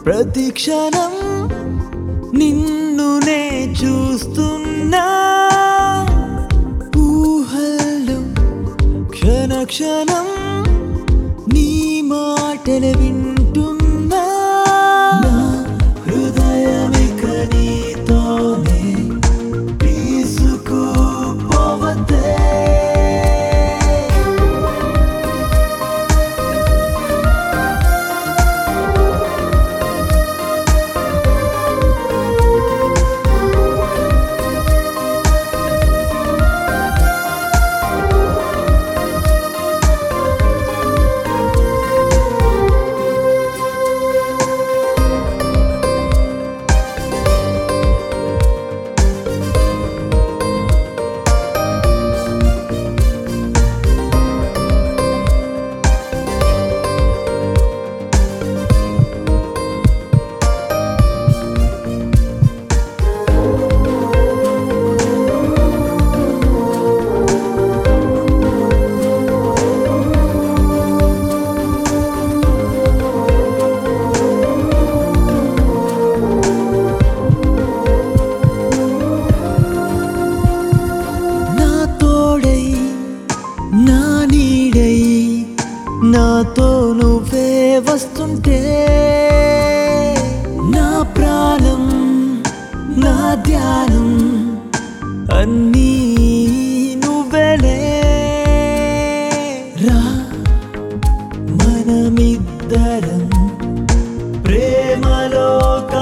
ప్రతి క్షణం నిన్ను నే చూస్తున్నా ఊహల్లో క్షణ క్షణం నీ మాటలు వింటున్నా నా హృదయమిక నీతోనే తీసుకుపోవద్దే నా తోడై నా నీడై నాతో నువ్వే వస్తుంటే నా ప్రాణం నా ధ్యానం అన్నీ నువ్వెలే రా మనమిద్దరం ప్రేమలో